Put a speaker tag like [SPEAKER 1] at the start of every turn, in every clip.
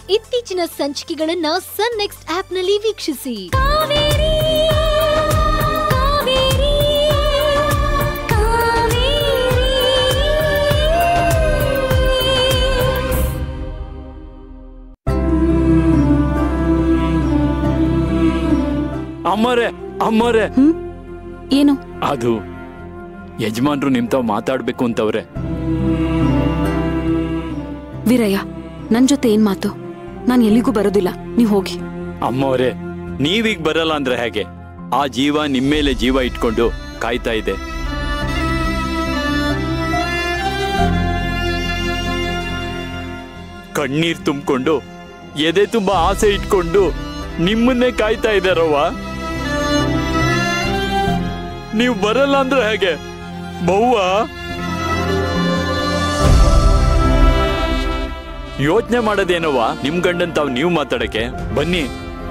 [SPEAKER 1] ಇತ್ತೀಚಿನ ಸಂಚಿಕೆಗಳನ್ನ ಸನ್ ನೆಕ್ಸ್ಟ್ ಆಪ್ನಲ್ಲಿ ವೀಕ್ಷಿಸಿ
[SPEAKER 2] ಅಮ್ಮರೇ ಅಮ್ಮರೇ
[SPEAKER 3] ಏನು
[SPEAKER 2] ಅದು ಯಜಮಾನ್ರು ನಿಮ್ ತಾವ್ ಮಾತಾಡ್ಬೇಕು ಅಂತವ್ರೆ
[SPEAKER 3] ವೀರಯ್ಯ ನನ್ ಜೊತೆ ಏನ್ ಮಾತು ನಾನ್ ಎಲ್ಲಿಗೂ ಬರೋದಿಲ್ಲ ನೀವ್ ಹೋಗಿ
[SPEAKER 2] ಅಮ್ಮವ್ರೆ ನೀವೀಗ ಬರಲ್ಲ ಅಂದ್ರೆ ಹೇಗೆ ಆ ಜೀವ ನಿಮ್ಮೇಲೆ ಜೀವ ಇಟ್ಕೊಂಡು ಕಾಯ್ತಾ ಇದೆ ಕಣ್ಣೀರ್ ತುಂಬಿಕೊಂಡು ಎದೆ ತುಂಬಾ ಆಸೆ ಇಟ್ಕೊಂಡು ನಿಮ್ಮನ್ನೇ ಕಾಯ್ತಾ ಇದ್ದಾರವ್ವ ನೀವು ಬರಲ್ಲ ಅಂದ್ರೆ ಹೇಗೆ ಬವ್ವ ಯೋಚನೆ ಮಾಡೋದೇನವ್ವ ನಿಮ್ ಗಂಡನ್ ತಾವ್ ನೀವು ಮಾತಾಡಕ್ಕೆ ಬನ್ನಿ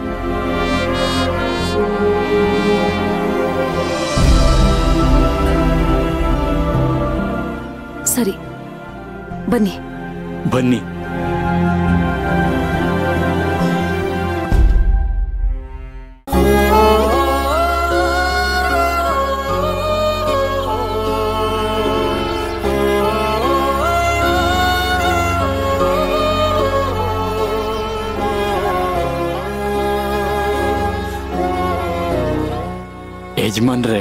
[SPEAKER 3] ಸರಿ ಬನ್ನಿ
[SPEAKER 2] ಬನ್ನಿ ಯಜಮಾನ್ರೆ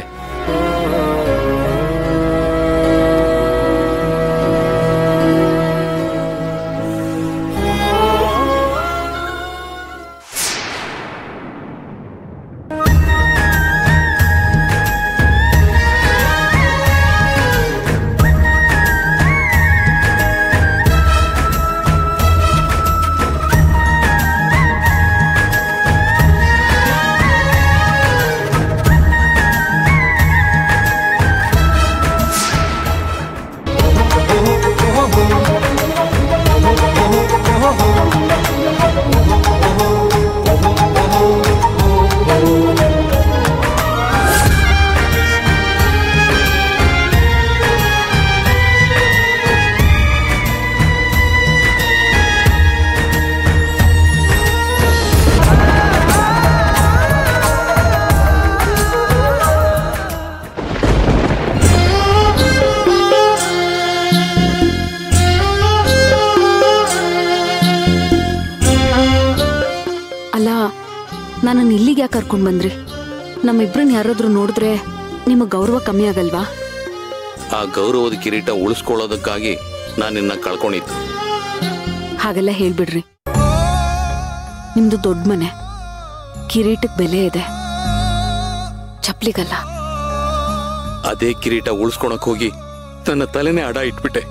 [SPEAKER 3] ಅಲ್ಲ ನನ್ನನ್ನು ಇಲ್ಲಿಗೆ ಯಾಕೆ ಕರ್ಕೊಂಡ್ ಬಂದ್ರಿ ನಮ್ಮಿಬ್ರನ್ನ ಯಾರಾದ್ರೂ ನೋಡಿದ್ರೆ ನಿಮಗ್ ಗೌರವ ಕಮ್ಮಿ ಆಗಲ್ವಾ
[SPEAKER 4] ಆ ಗೌರವದ ಕಿರೀಟ ಉಳಿಸ್ಕೊಳ್ಳೋದಕ್ಕಾಗಿ ನಾನು ನಿನ್ನ ಕಳ್ಕೊಂಡಿದ್ದು
[SPEAKER 3] ಹಾಗೆಲ್ಲ ಹೇಳ್ಬಿಡ್ರಿ ನಿಮ್ದು ದೊಡ್ಡ ಮನೆ ಕಿರೀಟಕ್ ಬೆಲೆ ಇದೆ ಚಪ್ಲಿಗಲ್ಲ
[SPEAKER 4] ಅದೇ ಕಿರೀಟ ಉಳಿಸ್ಕೊಳಕ್ ಹೋಗಿ ನನ್ನ ತಲೆನೇ ಅಡ ಇಟ್ಬಿಟ್ಟೆ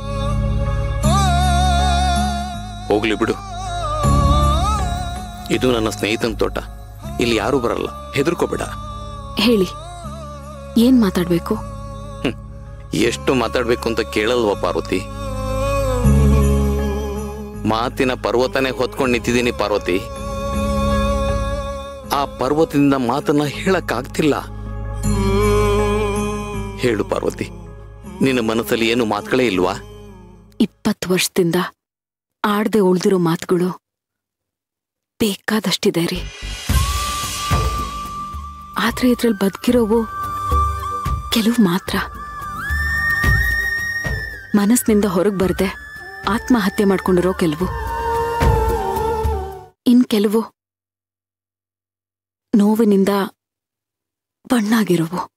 [SPEAKER 4] ಹೋಗ್ಲಿ ಬಿಡು ಇದು ನನ್ನ ಸ್ನೇಹಿತನ ತೋಟ ಇಲ್ಲಿ ಯಾರು ಬರಲ್ಲ ಹೆದರ್ಕೋಬೇಡ
[SPEAKER 3] ಹೇಳಿ ಏನ್ ಮಾತಾಡ್ಬೇಕು
[SPEAKER 4] ಎಷ್ಟು ಮಾತಾಡ್ಬೇಕು ಅಂತ ಕೇಳಲ್ವ ಪಾರ್ವತಿ ಮಾತಿನ ಪರ್ವತನೇ ಹೊತ್ಕೊಂಡು ನಿಂತಿದ್ದೀನಿ ಪಾರ್ವತಿ ಆ ಪರ್ವತದಿಂದ ಮಾತನ್ನ ಹೇಳಕ್ಕಾಗ್ತಿಲ್ಲ ಹೇಳು ಪಾರ್ವತಿ ನಿನ್ನ ಮನಸ್ಸಲ್ಲಿ ಏನು ಮಾತುಗಳೇ ಇಲ್ವಾ
[SPEAKER 3] ಇಪ್ಪತ್ತು ವರ್ಷದಿಂದ ಆಡ್ದೆ ಉಳ್ದಿರೋ ಮಾತುಗಳು ಬೇಕಾದಷ್ಟಿದೆ ರೀ ಆದ್ರೆ ಇದ್ರಲ್ಲಿ ಬದುಕಿರೋವು ಕೆಲವು ಮಾತ್ರ ಮನಸ್ಸಿನಿಂದ ಹೊರಗೆ ಬರ್ದೆ ಆತ್ಮಹತ್ಯೆ ಮಾಡ್ಕೊಂಡಿರೋ ಕೆಲವು ಇನ್ ಕೆಲವು ನೋವಿನಿಂದ ಬಣ್ಣಾಗಿರೋವು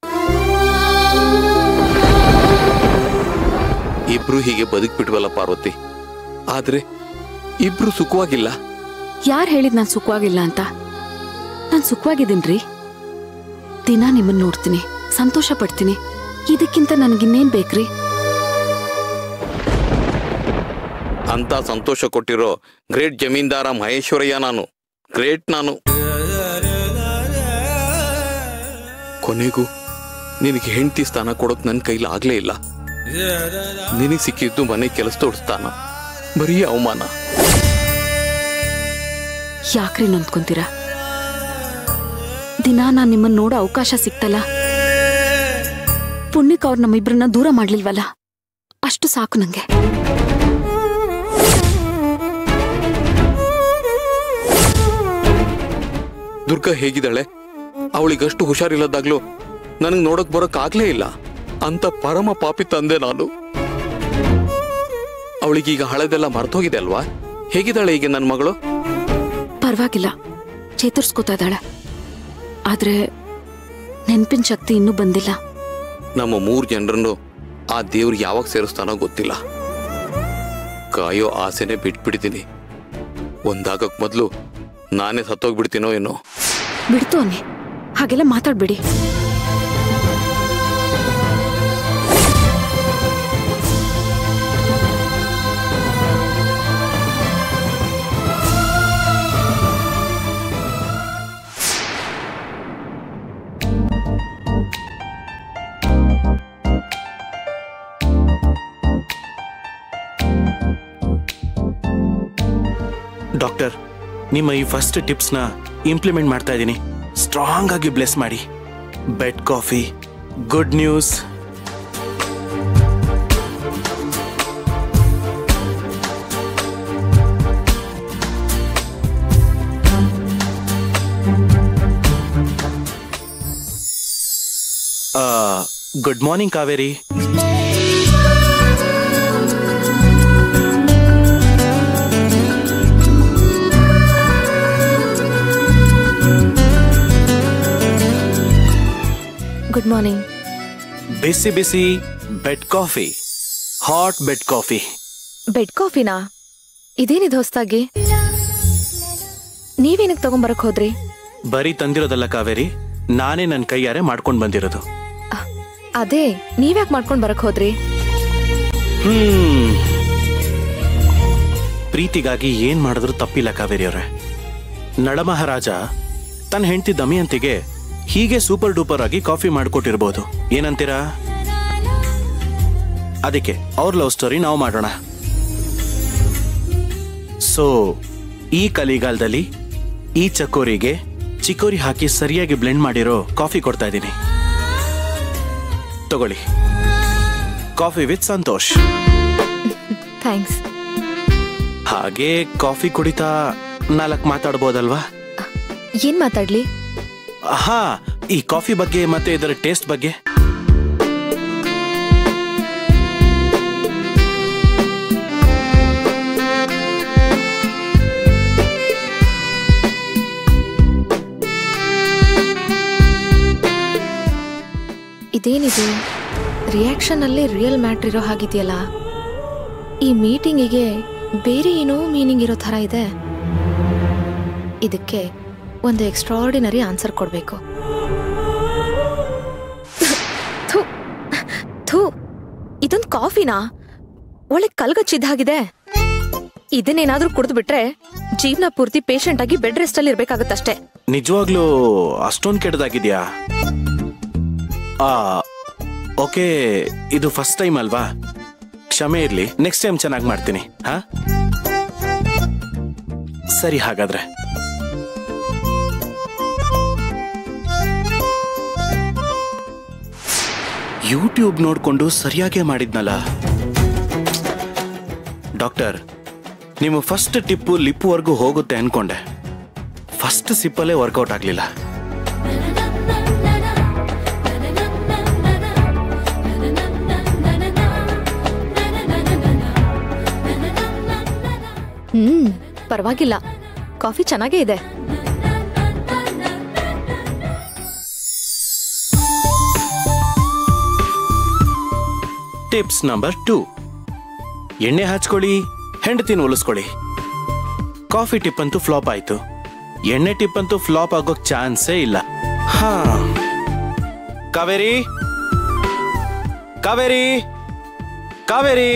[SPEAKER 4] ಇಬ್ರು ಹೀಗೆ ಬದುಕ್ಬಿಟ್ವಲ್ಲ ಪಾರ್ವತಿ ಆದ್ರೆ ಇಬ್ರು ಸುಖವಾಗಿಲ್ಲ
[SPEAKER 3] ಯಾರು ಹೇಳಿದ್ ನಾನ್ ಸುಖವಾಗಿಲ್ಲ ಅಂತ ನಾನ್ ಸುಖವಾಗಿದ್ದೀನ್ರಿ ದಿನ ನಿಮ್ಮನ್ನ ನೋಡ್ತೀನಿ ಸಂತೋಷ ಪಡ್ತೀನಿ ಇದಕ್ಕಿಂತ ನನಗಿನ್ನೇನ್ ಬೇಕ್ರಿ
[SPEAKER 4] ಅಂತ ಸಂತೋಷ ಕೊಟ್ಟಿರೋ ಗ್ರೇಟ್ ಜಮೀನ್ದಾರ ಮಹೇಶ್ವರಯ್ಯ ನಾನು ಗ್ರೇಟ್ ನಾನು ಕೊನೆಗೂ ನಿನಗೆ ಹೆಂಡತಿ ಸ್ಥಾನ ಕೊಡೋಕ್ ನನ್ನ ಕೈಲಿ ಆಗ್ಲೇ ಇಲ್ಲ ನಿನಗೆ ಸಿಕ್ಕಿದ್ದು ಮನೆ ಕೆಲಸದೋಡ್ ಸ್ಥಾನ ಬರೀ ಅವಮಾನ
[SPEAKER 3] ಯಾಕ್ರಿ ನೊಂದ್ಕೊಂತೀರ ದಿನ ನಾನ್ ನಿಮ್ಮನ್ನ ನೋಡೋ ಅವಕಾಶ ಸಿಕ್ತಲ್ಲ ಪುಣ್ಯಕ್ಕೆ ಅವ್ರು ನಮ್ಮಿಬ್ರನ್ನ ದೂರ ಮಾಡ್ಲಿಲ್ವಲ್ಲ ಅಷ್ಟು ಸಾಕು ನಂಗೆ
[SPEAKER 4] ದುರ್ಗಾ ಹೇಗಿದ್ದಾಳೆ ಅವಳಿಗಷ್ಟು ಹುಷಾರಿಲ್ಲದಾಗ್ಲೂ ನನಗೆ ನೋಡಕ್ ಬರೋಕ್ ಆಗ್ಲೇ ಇಲ್ಲ ಅಂತ ಪರಮ ಪಾಪಿ ತಂದೆ ನಾನು ಅವಳಿಗೀಗ ಹಳೆದೆಲ್ಲ ಮರ್ತೋಗಿದೆ ಅಲ್ವಾ ಹೇಗಿದ್ದಾಳೆ ಈಗ ನನ್ನ ಮಗಳು
[SPEAKER 3] ಪರವಾಗಿಲ್ಲ ಚೇತರಿಸ್ಕೋತಾ ಇದ್ದಾಳೆ ಆದ್ರೆ ನೆನ್ಪಿನ ಶಕ್ತಿ ಇನ್ನೂ ಬಂದಿಲ್ಲ
[SPEAKER 4] ನಮ್ಮ ಮೂರ್ ಜನರನ್ನು ಆ ದೇವ್ರು ಯಾವಾಗ ಸೇರಿಸ್ತಾನೋ ಗೊತ್ತಿಲ್ಲ ಕಾಯೋ ಆಸೆನೆ ಬಿಟ್ಬಿಡ್ತೀನಿ ಒಂದಾಗಕ್ ಮೊದ್ಲು ನಾನೇ ಸತ್ತೋಗ್ಬಿಡ್ತೀನೋ ಏನೋ
[SPEAKER 3] ಬಿಡ್ತು ಅನ್ನಿ ಹಾಗೆಲ್ಲ ಮಾತಾಡ್ಬಿಡಿ
[SPEAKER 5] ಡಾಕ್ಟರ್ ನಿಮ್ಮ ಈ ಫಸ್ಟ್ ಟಿಪ್ಸ್ನ ಇಂಪ್ಲಿಮೆಂಟ್ ಮಾಡ್ತಾ ಇದ್ದೀನಿ ಸ್ಟ್ರಾಂಗ್ ಆಗಿ ಬ್ಲೆಸ್ ಮಾಡಿ bed coffee good news good morning Kaveri
[SPEAKER 6] good morning
[SPEAKER 5] ಬಿಸಿ ಬಿಸಿ bed coffee hot bed coffee
[SPEAKER 6] bed ಕಾಫಿನಾ ಇದೇನಿದು ಹೊಸ್ದಾಗಿ ನೀವೇನಕ್ ತಗೊಂಬರಕ್ ಹೋದ್ರಿ
[SPEAKER 5] ಬರೀ ತಂದಿರೋದಲ್ಲ ಕಾವೇರಿ ನಾನೇ ನನ್ನ ಕೈಯಾರೆ ಮಾಡ್ಕೊಂಡು ಬಂದಿರೋದು
[SPEAKER 6] ಅಹ್, ಅದೇ ನೀವ್ಯಾಕ್ ಮಾಡ್ಕೊಂಡ್ ಬರಕ್ ಹೋದ್ರಿ
[SPEAKER 5] ಹ್ಮ್ ಪ್ರೀತಿಗಾಗಿ ಏನ್ ಮಾಡಿದ್ರು ತಪ್ಪಿಲ್ಲ ಕಾವೇರಿ ಅವರೇ ನಳಮಹಾರಾಜ ತನ್ನ ಹೆಂಡತಿ ದಮಯಂತಿಗೆ ಹೀಗೆ ಸೂಪರ್ ಡೂಪರ್ ಆಗಿ ಕಾಫಿ ಮಾಡ್ಕೊಟ್ಟಿರ್ಬೋದು ಏನಂತೀರಾ ಅದಕ್ಕೆ ಅವ್ರ ಲವ್ ಸ್ಟೋರಿ ನಾವು ಮಾಡೋಣ ಸೊ ಈ ಕಲಿಗಾಲದಲ್ಲಿ ಈ ಚಕೋರಿಗೆ ಚಿಕೋರಿ ಹಾಕಿ ಸರಿಯಾಗಿ ಬ್ಲೆಂಡ್ ಮಾಡಿರೋ ಕಾಫಿ ಕೊಡ್ತಾ ಇದ್ದೀನಿ ತಗೊಳ್ಳಿ ಕಾಫಿ ವಿತ್ ಸಂತೋಷ್
[SPEAKER 6] ಥ್ಯಾಂಕ್ಸ್
[SPEAKER 5] ಹಾಗೆ ಕಾಫಿ ಕುಡಿತಾ ನಾಲ್ಕು ಮಾತಾಡ್ಬೋದಲ್ವಾ
[SPEAKER 6] ಏನ್ ಮಾತಾಡ್ಲಿ
[SPEAKER 5] ಹಾ ಈ ಕಾಫಿ ಬಗ್ಗೆ ಮತ್ತೆ ಇದರ ಟೇಸ್ಟ್ ಬಗ್ಗೆ
[SPEAKER 6] ಇದೇನಿದು ರಿಯಾಕ್ಷನ್ ಅಲ್ಲಿ ರಿಯಲ್ ಮ್ಯಾಟ್ರ್ ಇರೋ ಹಾಗಿದೆಯಲ್ಲ ಈ ಮೀಟಿಂಗಿಗೆ ಬೇರೆ ಏನೋ ಮೀನಿಂಗ್ ಇರೋ ಥರ ಇದೆ ಇದಕ್ಕೆ ಒಂದು ಎಕ್ಸ್ಟ್ರಾರ್ಡಿನರಿ ಆನ್ಸರ್ ಕೊಡಬೇಕು ಥು ಥು ಇದೊಂದು ಕಾಫಿನಾ ಒಳ್ಳೆ ಕಲ್ಗಚ್ಚಿದ್ದ ಹಾಗಿದೆ ಇದನ್ನೇನಾದ್ರೂ ಕುಡಿದು ಬಿಟ್ರೆ ಜೀವನ ಪೂರ್ತಿ ಪೇಷಂಟ್ ಆಗಿ ಬೆಡ್ ರೆಸ್ಟ್ ಅಲ್ಲಿ ಇರ್ಬೇಕಾಗತ್ತಷ್ಟೇ
[SPEAKER 5] ನಿಜವಾಗ್ಲೂ ಅಷ್ಟೊಂದು ಕೆಟ್ಟದಾಗಿದ್ಯಾ ಆ ಓಕೆ ಇದು ಫಸ್ಟ್ ಟೈಮ್ ಅಲ್ವಾ ಕ್ಷಮೆ ಇರ್ಲಿ ನೆಕ್ಸ್ಟ್ ಟೈಮ್ ಚೆನ್ನಾಗಿ ಮಾಡ್ತೀನಿ ಹಾ ಸರಿ ಹಾಗಾದ್ರೆ ಯೂಟ್ಯೂಬ್ ನೋಡ್ಕೊಂಡು ಸರಿಯಾಗೇ ಮಾಡಿದ್ನಲ್ಲ ಡಾಕ್ಟರ್ ನಿಮ್ಮ ಫಸ್ಟ್ ಟಿಪ್ಪು ಲಿಪ್ಪುವರೆಗೂ ಹೋಗುತ್ತೆ ಅನ್ಕೊಂಡೆ ಫಸ್ಟ್ ಸಿಪ್ಪಲ್ಲೇ ವರ್ಕೌಟ್ ಆಗ್ಲಿಲ್ಲ
[SPEAKER 6] ಹ್ಮ್ ಪರವಾಗಿಲ್ಲ ಕಾಫಿ ಚೆನ್ನಾಗೇ ಇದೆ
[SPEAKER 5] ಟಿಪ್ಸ್ ನಂಬರ್ ಟೂ ಎಣ್ಣೆ ಹಚ್ಕೊಳ್ಳಿ ಹೆಂಡತಿನ ಒಲಿಸ್ಕೊಳ್ಳಿ ಕಾಫಿ ಟಿಪ್ ಅಂತೂ ಫ್ಲಾಪ್ ಆಯ್ತು ಎಣ್ಣೆ ಟಿಪ್ ಅಂತೂ ಫ್ಲಾಪ್ ಆಗೋಕ್ ಚಾನ್ಸೇ ಇಲ್ಲ ಹಾ ಕಾವೇರಿ ಕಾವೇರಿ ಕಾವೇರಿ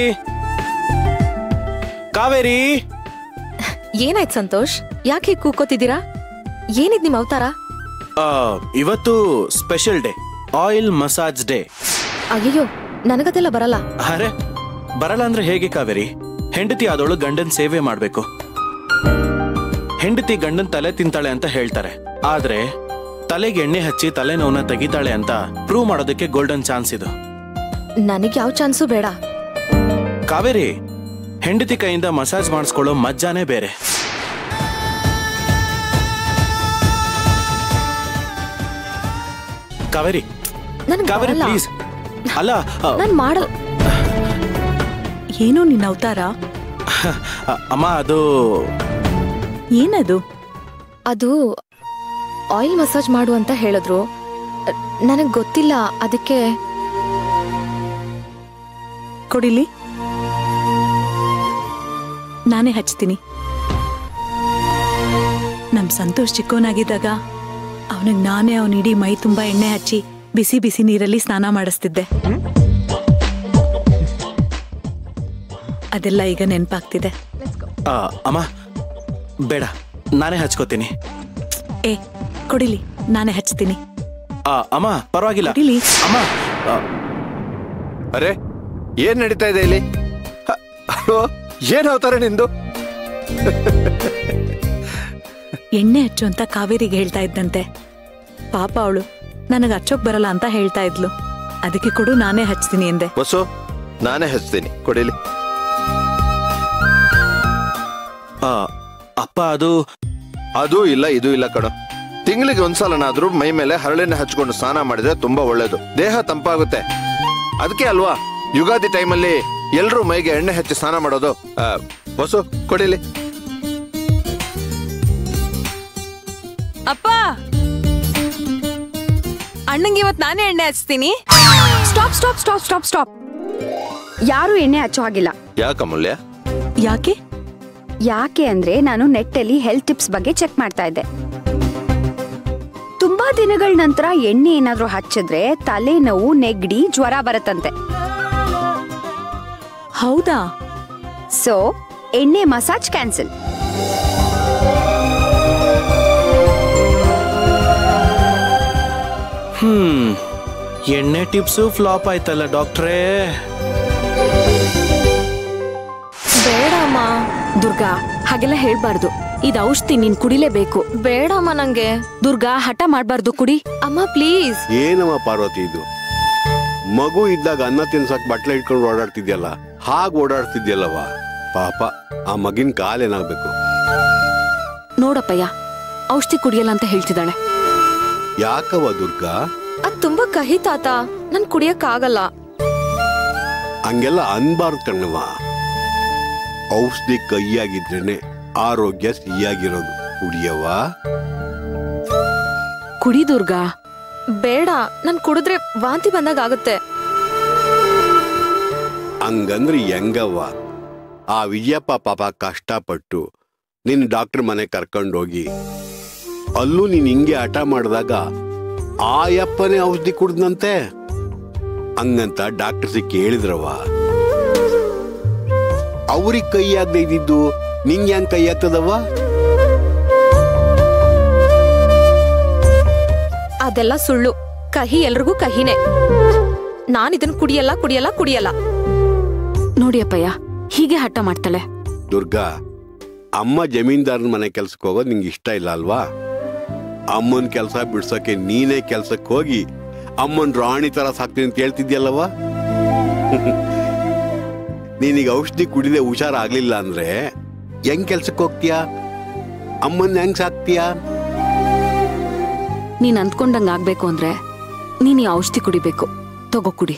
[SPEAKER 5] ಕಾವೇರಿ
[SPEAKER 6] ಏನಾಯ್ತು ಸಂತೋಷ್ ಯಾಕೆ ಹೀಗ್ ಕೂಕೋತಿದ್ದೀರಾ ಏನಿದ್ ನಿಮ್ ಅವತಾರ
[SPEAKER 5] ಆ, ಇವತ್ತು special day oil massage day
[SPEAKER 6] ಅಯ್ಯೋ ನನಗದೆಲ್ಲ ಬರಲ್ಲ
[SPEAKER 5] ಅರೆ ಬರಲ್ಲ ಅಂದ್ರೆ ಹೇಗೆ ಕಾವೇರಿ ಹೆಂಡತಿ ಆದವಳು ಗಂಡನ್ ಸೇವೆ ಮಾಡ್ಬೇಕು ಹೆಂಡತಿ ಗಂಡನ್ ತಲೆ ತಿಂತಾಳೆ ಅಂತ ಹೇಳ್ತಾರೆ ಆದ್ರೆ ತಲೆಗೆ ಎಣ್ಣೆ ಹಚ್ಚಿ ತಲೆನೋವನ್ನ ತೆಗಿತಾಳೆ ಅಂತ ಪ್ರೂವ್ ಮಾಡೋದಕ್ಕೆ ಗೋಲ್ಡನ್ ಚಾನ್ಸ್ ಇದು
[SPEAKER 6] ನನಗ್ ಯಾವ ಚಾನ್ಸು ಬೇಡ
[SPEAKER 5] ಕಾವೇರಿ ಹೆಂಡತಿ ಕೈಯಿಂದ ಮಸಾಜ್ ಮಾಡಿಸ್ಕೊಳ್ಳೋ ಮಜ್ಜಾನೇ ಬೇರೆ ಕಾವೇರಿ
[SPEAKER 6] ನನ್ಗ್
[SPEAKER 5] ಕಾವೇರಿ
[SPEAKER 6] ಬರಲ್ಲ.
[SPEAKER 5] ಪ್ಲೀಸ್ ಅಲ್ಲ ಆ,
[SPEAKER 6] ನಾನ್ ಮಾಡಲ್
[SPEAKER 7] ಏನೋ ನಿನ್ನ ಅವತಾರ
[SPEAKER 5] ಆ, ಅಮ್ಮ ಅದು
[SPEAKER 7] ಏನದು
[SPEAKER 6] ಅದು ಆಯಿಲ್ ಮಸಾಜ್ ಮಾಡು ಅಂತ ಹೇಳಿದ್ರು ನನಗ್ ಗೊತ್ತಿಲ್ಲ ಅದಕ್ಕೆ
[SPEAKER 7] ಕೊಡಿಲಿ ನಾನೇ ಹಚ್ತೀನಿ ನಮ್ ಸಂತೋಷ್ ಚಿಕ್ಕವನಾಗಿದ್ದಾಗ ಅವನಿಗೆ ನಾನೇ ಅವನ ಇಡೀ ಮೈ ತುಂಬಾ ಎಣ್ಣೆ ಹಚ್ಚಿ ಬಿಸಿ ಬಿಸಿ ನೀರಲ್ಲಿ ಸ್ನಾನ ಮಾಡಿಸ್ತಿದ್ದೆ ಅದೆಲ್ಲ ಈಗ ನೆನಪಾಗ್ತಿದೆ
[SPEAKER 5] ಆ, ಅಮ್ಮ ಬೇಡ ನಾನೇ ಹಚ್ಕೋತೀನಿ
[SPEAKER 7] ಏ ಕೊಡಿಲಿ ನಾನೇ ಹಚ್ತೀನಿ
[SPEAKER 5] ಆ, ಅಮ್ಮ ಪರವಾಗಿಲ್ಲ
[SPEAKER 7] ಕೊಡಿಲಿ
[SPEAKER 5] ಅಮ್ಮ ಆ,
[SPEAKER 8] ಅರೆ ಏನ್ ನಡೀತಾ ಇದೆ ಇಲ್ಲಿ ಹ, ಅಯ್ಯೋ, ಏನ್ ಅವತಾರ ನಿಂದು
[SPEAKER 7] ಎಣ್ಣೆ ಹಚ್ಚು ಅಂತ ಕಾವೇರಿಗೆ ಹೇಳ್ತಾ ಇದ್ದಂತೆ ಪಾಪ ಅವಳು ನನಗೆ ಹಚ್ಚೋಕ್ ಬರಲ್ಲ ಅಂತ ಹೇಳ್ತಾ ಇದ್ಲು ಅದಕ್ಕೆ ಕೊಡು ನಾನೇ ಹಚ್ತೀನಿ ಎಂದೆ
[SPEAKER 8] ಬಸ್ಸು ನಾನೇ ಹಚ್ತೀನಿ ಕೊಡಿಲಿ
[SPEAKER 5] ಆ, ಅಪ್ಪ ಅದು
[SPEAKER 8] ಅದು ಇಲ್ಲ ಇದು ಇಲ್ಲ ಕಣೋ ತಿಂಗಳಿಗೆ ಒಂದ್ಸಲನಾದ್ರೂ ಮೈ ಮೇಲೆ ಹರಳೆಣ್ಣೆ ಹಚ್ಕೊಂಡು ಸ್ನಾನ ಮಾಡಿದ್ರೆ ತುಂಬಾ ಒಳ್ಳೇದು ದೇಹ ತಂಪಾಗುತ್ತೆ ಅದಕ್ಕೆ ಅಲ್ವಾ ಯುಗಾದಿ ಟೈಮಲ್ಲಿ ಎಲ್ರೂ ಮೈಗೆ ಎಣ್ಣೆ ಹಚ್ಚಿ ಸ್ನಾನ ಮಾಡೋದು ಆ, ಬಸ್ಸು ಕೊಡಿಲಿ
[SPEAKER 9] ಅಪ್ಪ ಅಣ್ಣಂಗೆ ಇವತ್ ನಾನೇ ಎಣ್ಣೆ ಹಚ್ತೀನಿ
[SPEAKER 10] stop stop stop stop stop ಯಾರು ಎಣ್ಣೆ ಹಚ್ಚೋ ಹಾಗಿಲ್ಲ
[SPEAKER 8] ಯಾಕಮೂಲ್ಯ
[SPEAKER 7] ಯಾಕೆ
[SPEAKER 10] ಯಾಕೆ ಅಂದ್ರೆ ನಾನು ನೆಟ್ಟಲ್ಲಿ ಹೆಲ್ತ್ ಟಿಪ್ಸ್ ಬಗ್ಗೆ ಚೆಕ್ ಮಾಡ್ತಾ ಇದ್ದೆ ತುಂಬಾ ದಿನಗಳ ನಂತರ ಎಣ್ಣೆ ಏನಾದ್ರೂ ಹಚ್ಚಿದ್ರೆ ತಲೆನೋವು ನೆಗಡಿ ಜ್ವರ ಬರುತ್ತಂತೆ
[SPEAKER 7] ಹೌದಾ
[SPEAKER 10] ಸೊ ಎಣ್ಣೆ ಮಸಾಜ್ ಕ್ಯಾನ್ಸಲ್
[SPEAKER 5] ಹ್ಮ್ ಎಣ್ಣೆ ಟಿಪ್ಸು ಫ್ಲಾಪ್ ಆಯ್ತಲ್ಲ ಡಾಕ್ಟ್ರೇ
[SPEAKER 6] ಬೇಡಮ್ಮ
[SPEAKER 3] ದುರ್ಗಾ ಹಾಗೆಲ್ಲ ಹೇಳ್ಬಾರ್ದು ಇದ್ ಔಷಧಿ ನೀನ್ ಕುಡಿಲೇಬೇಕು
[SPEAKER 6] ಬೇಡಮ್ಮ ನಂಗೆ
[SPEAKER 3] ದುರ್ಗಾ ಹಠ ಮಾಡ್ಬಾರ್ದು ಕುಡಿ
[SPEAKER 6] ಅಮ್ಮ ಪ್ಲೀಸ್
[SPEAKER 11] ಏನಮ್ಮ ಪಾರ್ವತಿ ಇದು ಮಗು ಇದ್ದಾಗ ಅನ್ನ ತಿನ್ಸಕ್ ಬಟ್ಲೆ ಇಟ್ಕೊಂಡು ಓಡಾಡ್ತಿದ್ಯಲ್ಲ ಹಾಗೆ ಓಡಾಡ್ತಿದ್ಯಲ್ಲವ ಪಾಪ ಆ ಮಗಿನ ಕಾಲೇನಾಗ್ಬೇಕು
[SPEAKER 3] ನೋಡಪ್ಪಯ್ಯ ಔಷಧಿ ಕುಡಿಯಲ್ಲ ಅಂತ ಹೇಳ್ತಿದ್ದಾಳೆ
[SPEAKER 11] ಯಾಕವ ದುರ್ಗಾ
[SPEAKER 6] ಅದ್ ತುಂಬಾ ಕಹಿ ತಾತ ನನ್ ಕುಡಿಯಕ್ ಆಗಲ್ಲ
[SPEAKER 11] ಹಂಗೆಲ್ಲ ಅನ್ಬಾರ್ದು ಕಣ್ಣವ ಔಷಧಿ ಕೈಯಾಗಿದ್ರೇನೆ ಆರೋಗ್ಯ ಸಿಹಿಯಾಗಿರೋದು ಕುಡಿಯವ
[SPEAKER 3] ಕುಡಿ ದುರ್ಗಾ
[SPEAKER 6] ಬೇಡ ನನ್ ಕುಡಿದ್ರೆ ವಾಂತಿ ಬಂದಾಗ ಆಗುತ್ತೆ
[SPEAKER 11] ಹಂಗಂದ್ರೆ ಹೆಂಗವ್ವ ಆ ವಿಜಯಪ್ಪ ಪಾಪ ಕಷ್ಟಪಟ್ಟು ನಿನ್ನ ಡಾಕ್ಟರ್ ಮನೆ ಕರ್ಕೊಂಡೋಗಿ ಅಲ್ಲೂ ನೀನ್ ಹಿಂಗೆ ಹಠ ಮಾಡಿದಾಗ ಆ ಯಪ್ಪನೇ ಔಷಧಿ ಕುಡ್ದಂತೆ ಹಂಗಂತ ಡಾಕ್ಟರ್ ಸಿಕ್ಕಿ ಹೇಳಿದ್ರವ ಅವ್ರಿಗೆ ಕೈ ಆಗದೆ ಇದ್ದಿದ್ದು ನಿಂಗೆ ಹೆಂಗ್ ಕೈ ಆಗ್ತದವ್ವ
[SPEAKER 6] ಅದೆಲ್ಲ ಸುಳ್ಳು ಕಹಿ ಎಲ್ರಿಗೂ ಕಹಿನೇ ನಾನ್ ಇದನ್ ಕುಡಿಯಲ್ಲ ಕುಡಿಯಲ್ಲ ಕುಡಿಯಲ್ಲ
[SPEAKER 3] ನೋಡಿ ಅಪ್ಪಯ್ಯ ಹೀಗೆ ಹಠ ಮಾಡ್ತಾಳೆ
[SPEAKER 11] ದುರ್ಗಾ ಅಮ್ಮ ಜಮೀನ್ದಾರನ ಮನೆ ಕೆಲ್ಸಕ್ಕೆ ಹೋಗೋದು ನಿಂಗೆ ಇಷ್ಟ ಇಲ್ಲ ಅಲ್ವಾ ಅಮ್ಮನ ಕೆಲಸ ಬಿಡ್ಸೋಕೆ ನೀನೇ ಕೆಲ್ಸಕ್ಕೆ ಹೋಗಿ ಅಮ್ಮನ್ ರಾಣಿ ತರ ಸಾಕ್ತೀನಿ ಅಂತ ಹೇಳ್ತಿದ್ಯಲ್ಲವ ನೀನೀಗ ಔಷಧಿ ಕುಡಿದೆ ಹುಷಾರಾಗ್ಲಿಲ್ಲ ಅಂದ್ರೆ ಹೆಂಗ್ ಕೆಲ್ಸಕ್ಕೆ ಹೋಗ್ತೀಯಾ ಅಮ್ಮನ್ ಹೆಂಗ್ ಸಾಕ್ತೀಯಾ
[SPEAKER 3] ನೀನ್ ಅಂದ್ಕೊಂಡಂಗ್ ಆಗ್ಬೇಕು ಅಂದ್ರೆ ನೀನ್ ಈ ಔಷಧಿ ಕುಡಿಬೇಕು ತಗೋ ಕುಡಿ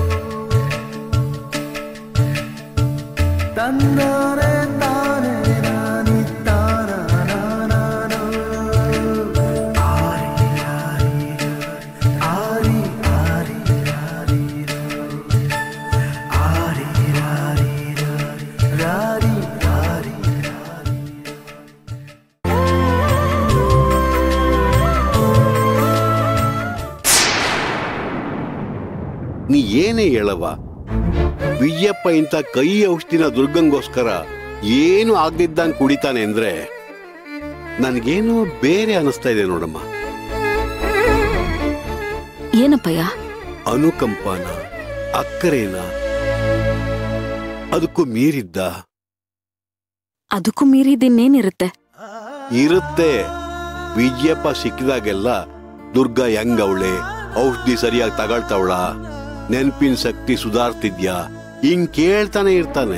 [SPEAKER 11] ನೀ ಏನೇ ಹೇಳವ ವಿಜಯಪ್ಪ ಇಂಥ ಕೈ ಔಷಧಿನ ದುರ್ಗಂಗೋಸ್ಕರ ಏನು ಆಗ್ದಿದ್ದಂಗ್ ಕುಡಿತಾನೆ ಅಂದ್ರೆ ನನ್ಗೇನೋ ಬೇರೆ ಅನಿಸ್ತಾ ಇದೆ ನೋಡಮ್ಮ
[SPEAKER 3] ಏನಪ್ಪಯ್ಯ
[SPEAKER 11] ಅನುಕಂಪನ ಅಕ್ಕರೇನ ಅದಕ್ಕೂ ಮೀರಿದ್ದ
[SPEAKER 3] ಅದಕ್ಕೂ ಮೀರಿದಿನ್ನೇನಿರುತ್ತೆ
[SPEAKER 11] ಇರುತ್ತೆ ವಿಜಯಪ್ಪ ಸಿಕ್ಕಿದಾಗೆಲ್ಲ ದುರ್ಗಾ ಹೆಂಗವಳೆ ಔಷಧಿ ಸರಿಯಾಗಿ ತಗೊಳ್ತಾವಳ ನೆನ್ಪಿನ ಶಕ್ತಿ ಸುಧಾರ್ತಿದ್ಯಾ ಹಿಂಗ್ ಕೇಳ್ತಾನೆ ಇರ್ತಾನೆ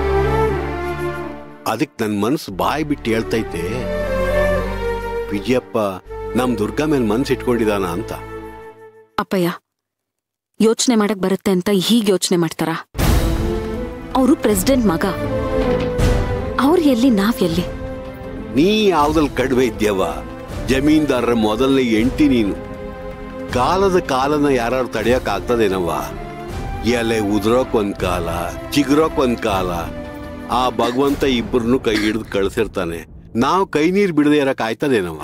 [SPEAKER 11] ಅದಕ್ ನನ್ ಮನ್ಸು ಬಾಯ್ ಬಿಟ್ಟು ಹೇಳ್ತೈತೆ ವಿಜಯಪ್ಪ ನಮ್ ದುರ್ಗಾ ಮೇಲೆ ಮನ್ಸು ಇಟ್ಕೊಂಡಿದಾನ ಅಂತ
[SPEAKER 3] ಅಪ್ಪಯ್ಯ ಯೋಚನೆ ಮಾಡಕ್ ಬರುತ್ತೆ ಅಂತ ಹೀಗೆ ಯೋಚನೆ ಮಾಡ್ತಾರ ಅವರು ಪ್ರೆಸಿಡೆಂಟ್ ಮಗ ಅವ್ರು ಎಲ್ಲಿ ನಾವ್ ಎಲ್ಲಿ
[SPEAKER 11] ನೀ ಯಾವ್ದ್ರಲ್ಲಿ ಕಡಿಮೆ ಇದ್ಯವ ಜಮೀನ್ದಾರರ ಮೊದಲನೇ ಎಂಟಿ ನೀನು ಕಾಲದ ಕಾಲನ ಯಾರು ತಡೆಯಕ್ ಆಗ್ತದೇನವ್ವ ಎಲೆ ಉದುರೋಕ್ ಒಂದ್ ಕಾಲ ಚಿಗುರೋಕ್ ಒಂದ್ ಕಾಲ ಆ ಭಗವಂತ ಇಬ್ಬರನ್ನು ಕೈ ಹಿಡಿದು ಕಳ್ಸಿರ್ತಾನೆ ನಾವು ಕೈ ನೀರ್ ಬಿಡದೆ ಇರಕ್ ಆಯ್ತದೇನವ್ವ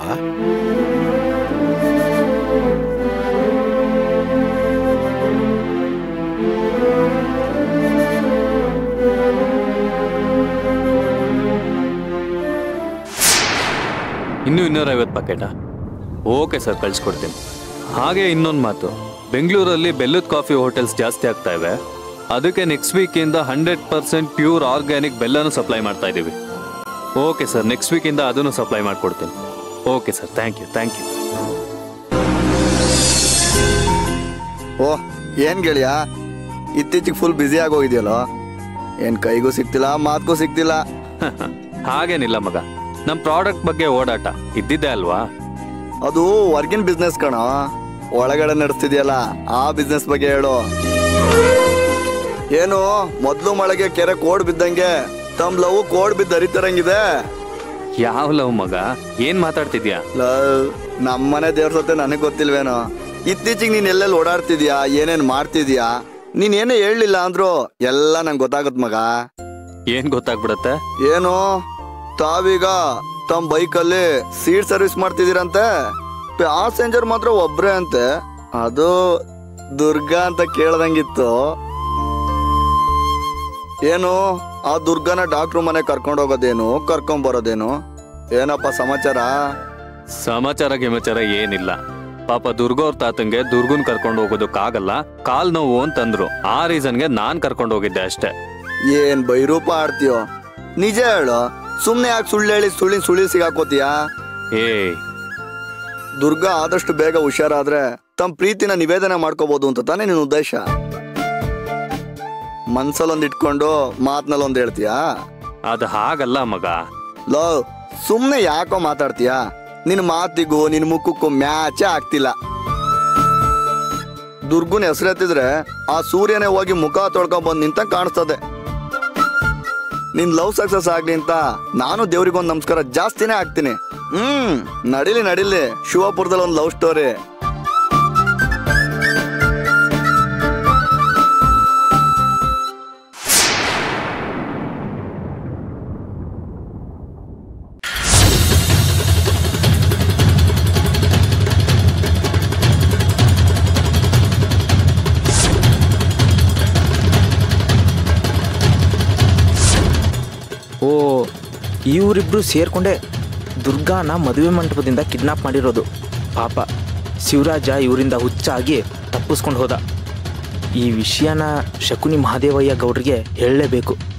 [SPEAKER 2] ಇನ್ನೂ ಇನ್ನೂರೈವತ್ತು ಪ್ಯಾಕೆಟಾ ಓಕೆ ಸರ್ ಕಳಿಸ್ಕೊಡ್ತೀನಿ ಹಾಗೆ ಇನ್ನೊಂದು ಮಾತು ಬೆಂಗಳೂರಲ್ಲಿ ಬೆಲ್ಲದ ಕಾಫಿ ಹೋಟೆಲ್ಸ್ ಜಾಸ್ತಿ ಆಗ್ತಾ ಇವೆ ಅದಕ್ಕೆ ನೆಕ್ಸ್ಟ್ ವೀಕಿಂದ ಹಂಡ್ರೆಡ್ ಪರ್ಸೆಂಟ್ ಪ್ಯೂರ್ ಆರ್ಗ್ಯಾನಿಕ್ ಬೆಲ್ಲನೂ ಸಪ್ಲೈ ಮಾಡ್ತಾ ಇದ್ದೀವಿ ಓಕೆ ಸರ್ ನೆಕ್ಸ್ಟ್ ವೀಕಿಂದ ಅದನ್ನು ಸಪ್ಲೈ ಮಾಡಿಕೊಡ್ತೀನಿ okay sir thank you thank you
[SPEAKER 12] ಓ ಏನ್ ಗೆಳೆಯ ಇತ್ತೀಚಿಗೆ ಫುಲ್ ಬ್ಯುಸಿ ಆಗೋಗಿದೆಯಲ್ಲೋ ಏನ್ ಕೈಗೂ ಸಿಗ್ತಿಲ್ಲ ಮಾತ್ಗೂ ಸಿಗ್ತಿಲ್ಲ
[SPEAKER 2] ಹಾಗೇನಿಲ್ಲ ಮಗ ನಮ್ಮ ಪ್ರಾಡಕ್ಟ್ ಬಗ್ಗೆ ಓಡಾಟ ಇದ್ದಿದ್ದೆ ಅಲ್ವಾ
[SPEAKER 12] ಅದು ವರ್ಗಿನ್ ಬಿಸ್ನೆಸ್ ಕಣೋ ಒಳಗಡೆ ನಡೆಸ್ತಿದ್ಯಲ್ಲ ಆ ಬಿಸ್ನೆಸ್ ಬಗ್ಗೆ ಹೇಳು ಏನು ಮೊದ್ಲು ಮಳೆಗೆ ಕೆರೆ ಕೋಡ್ ಬಿದ್ದಂಗೆ ತಮ್ ಲವ್ ಕೋಡ್ ಬಿದ್ದು ಹರಿತರಂಗಿದೆ
[SPEAKER 2] ಯಾವ ಲವ್ ಮಗ ಏನ್ ಮಾತಾಡ್ತಿದ್ಯಾ
[SPEAKER 12] ಲವ್ ನಮ್ಮನೆ ದೇವ್ರ ಸತ್ತೆ ನನಗ್ ಗೊತ್ತಿಲ್ವೇನೋ ಇತ್ತೀಚಿಗೆ ನೀನ್ ಎಲ್ಲೆಲ್ಲಿ ಓಡಾಡ್ತಿದ್ಯಾ ಏನೇನ್ ಮಾಡ್ತಿದ್ಯಾ ನೀನ್ ಏನೇ ಹೇಳಲಿಲ್ಲ ಅಂದ್ರು ಎಲ್ಲ ನಂಗೆ ಗೊತ್ತಾಗತ್ ಮಗ
[SPEAKER 2] ಏನ್ ಗೊತ್ತಾಗ್ಬಿಡತ್ತೆ
[SPEAKER 12] ಏನು ತಾವೀಗ ತಮ್ಮ ಬೈಕಲ್ಲಿ ಸೀಟ್ ಸರ್ವಿಸ್ ಮಾಡ್ತಿದ್ದೀರಂತೆ ಪ್ಯಾಸೆಂಜರ್ ಮಾತ್ರ ಒಬ್ರೇ ಅಂತೆ ಅದು ದುರ್ಗಾ ಅಂತ ಕೇಳ್ದಂಗಿತ್ತು ಏನು ಆ ದುರ್ಗನ ಡಾಕ್ಟ್ರು ಮನೆ ಕರ್ಕೊಂಡು ಹೋಗೋದೇನು ಕರ್ಕೊಂಡ್ ಬರೋದೇನು ಏನಪ್ಪ ಸಮಾಚಾರ
[SPEAKER 2] ಸಮಾಚಾರ ಗಿಮಾಚಾರ ಏನಿಲ್ಲ ಪಾಪ ದುರ್ಗೋರ್ ತಾತಂಗೆ ದುರ್ಗನ್ ಕರ್ಕೊಂಡು ಹೋಗೋದಕ್ಕಾಗಲ್ಲ ಕಾಲ್ ನೋವು ಅಂತಂದ್ರು ಆ ರೀಸನ್ಗೆ ನಾನ್ ಕರ್ಕೊಂಡು ಹೋಗಿದ್ದೆ ಅಷ್ಟೇ
[SPEAKER 12] ಏನ್ ಬೈರೂಪ ಆಡ್ತೀಯೋ ನಿಜ ಹೇಳು ಸುಮ್ನೆ ಯಾಕೆ ಸುಳ್ಳು ಹೇಳಿ ಸುಳ್ಳಿನ ಸುಳ್ಳಿ ಸಿಗಾಕೋತೀಯಾ
[SPEAKER 2] ಏ
[SPEAKER 12] ದುರ್ಗಾ ಆದಷ್ಟು ಬೇಗ ಹುಷಾರಾದ್ರೆ ತಮ್ಮ ಪ್ರೀತಿನ ನಿವೇದನೆ ಮಾಡ್ಕೋಬಹುದು ಅಂತ ತಾನೇ ನಿನ್ನ ಉದ್ದೇಶ ಮನ್ಸಲ್ಲೊಂದ್ ಇಟ್ಕೊಂಡು ಮಾತ್ನಲ್ಲೊಂದ್ ಹೇಳ್ತೀಯಾ
[SPEAKER 2] ಅದು ಹಾಗಲ್ಲ ಮಗ
[SPEAKER 12] ಲೋ ಸುಮ್ನೆ ಯಾಕೋ ಮಾತಾಡ್ತೀಯಾ ನಿನ್ ಮಾತಿಗೂ ನಿನ್ ಮುಖಕ್ಕೂ ಮ್ಯಾಚೇ ಆಗ್ತಿಲ್ಲ ದುರ್ಗುನ್ ಹೆಸರೆತ್ತಿದ್ರೆ ಆ ಸೂರ್ಯನೇ ಹೋಗಿ ಮುಖ ತೊಳ್ಕೊಂಡ್ ಬಂದ್ ನಿಂತ ಕಾಣಿಸ್ತದೆ ನಿನ್ ಲವ್ ಸಕ್ಸಸ್ ಆಗ್ಲಿ ಅಂತ ನಾನು ದೇವ್ರಿಗೊಂದ್ ನಮಸ್ಕಾರ ಜಾಸ್ತಿನೇ ಆಗ್ತೀನಿ ಹ್ಮ್ ನಡಿಲಿ ನಡಿಲಿ ಶಿವಪುರದಲ್ಲಿ ಒಂದ್ ಲವ್ ಸ್ಟೋರಿ
[SPEAKER 13] ಓ ಇವರಿಬ್ರು ಸೇರ್ಕೊಂಡೆ ದುರ್ಗಾನ ಮದುವೆ ಮಂಟಪದಿಂದ ಕಿಡ್ನಾಪ್ ಮಾಡಿರೋದು ಪಾಪ ಶಿವರಾಜ ಇವರಿಂದ ಹುಚ್ಚಾಗಿ ತಪ್ಪಿಸ್ಕೊಂಡು ಹೋದ ಈ ವಿಷಯನ ಶಕುನಿ ಮಹಾದೇವಯ್ಯ ಗೌಡ್ರಿಗೆ ಹೇಳಲೇಬೇಕು